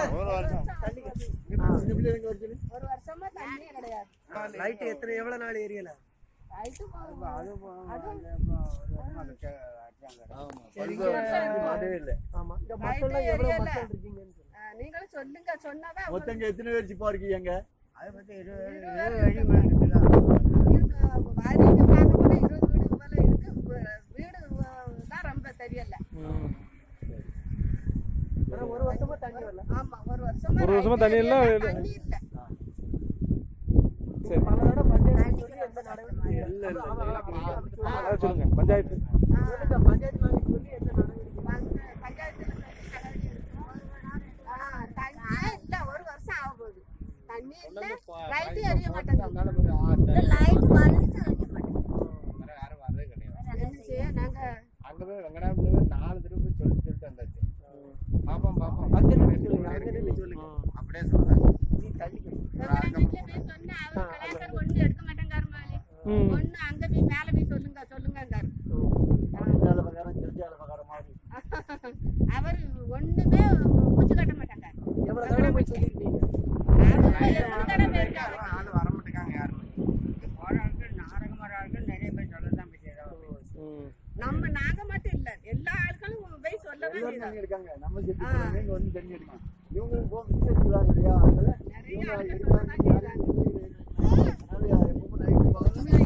ஒரு வருஷம் ஒரு வருஷமா தண்ணியே கிடையாது லைட் எத்தனை எவ்வளவு நாள் ஏரியல ரைட்டு ஆமா இந்த மக்கள்ல எவ்வளவு மக்கள் இருக்கீங்கன்னு சொல்லுங்க. நீங்களும் சொல்லுங்க சொன்னாதான் மொத்தம் இங்க எத்தனை பேர் சிப்பா இருக்கீங்க அதை பத்தி இருபது இருபது இருபது பேர் அடி மேல இருக்குதா? இருக்கு வாரிக்கு பார்க்க போனா இருபது வீடு போல இருக்கு வீ- வீடு அஹ், தான் ரொம்ப தெரியல ஆனா ஒரு வருஷமா தண்ணி வரல ஆமா ஒரு வருஷமா ஒரு வருஷமா right தண்ணி இல்ல, area இல்ல. தண்ணி இல்ல சரி பல தடவை பஞ்சாயத்து சொல்லி எந்த நடவடிக்கையும் இல்ல, இல்ல, அது- அது- அது- அது சொல்லுங்க. அதை சொல்லுங்க பஞ்சாயத்து சொல்லுங்க, பஞ்சாயத்து நாளைக்கு சொல்லி எந்த நடவடிக்கை வந்து பஞ்சாயத்துல சொல்லி நடவடிக்கை எடுக்கணும். ஆ, தண்ணியே இல்ல ஒரு வருஷம் ஆக போகுது தண்ணி இல்ல லைட் எரிய மாட்டேங்குது லைட் வந்து சொல்ல மாட்டேன் யாரும் வர்றதே கிடையாது என்ன செய்ய நாங்க அங்க போய் வெங்கடாபுல போய் நாலு தடவை போய் சொல்லி சொல்லிட்டு வந்தாச்சு பாப்போம் பாப்போம் அங்க நின்னு சொல்லுங்க அங்க நின்னு சொல்லுங்க அப்படியே சொல்றேன் நீ தள்ளிக்க வீட்டுல போய் சொன்னா அவர் கலாச்சாரம் ஒண்ணு எடுக்க மாட்டேங்காரு மாலி ம். ஒண்ணு அங்க போய் மேல போய் சொல்லுங்க சொல்லுங்கங்காரு வேலை பகாரம் தெரிஞ்ச வேலை பகாரம் மாதிரி அவர் ஒண்ணுமே மூச்சு கட்ட மாட்டாங்க எவ்வளவு தடவை போய் சொல்லிருக்கீங்க அவர் எத்தனை தடவை இருக்காரு ஆள் வர மாட்டேங்காங்க யாருமே இங்க போற ஆட்கள் நாடகம் வர ஆட்கள் நிறைய பேர் சொல்லதான் பற்றி ஏதாவது நம்ம நாங்க மட்டும் இல்ல எல்லா ஆட்களும் போய் சொல்ல எல்லாரும் வேண்டியது தண்ணி எடுக்காங்க நம்ம செத்து போறவங்க இங்க வந்து தண்ணி எடுக்காங்க இவங்களுக்கு போக மிச்சம் இருக்குதாங்க இல்லையா அதனால நிறைய இவங்க ஆட்கள் எடுக்காங்க சொல்லதான் செய்யறாங்க அதனால எப்பவும் நைட்டு பகலும்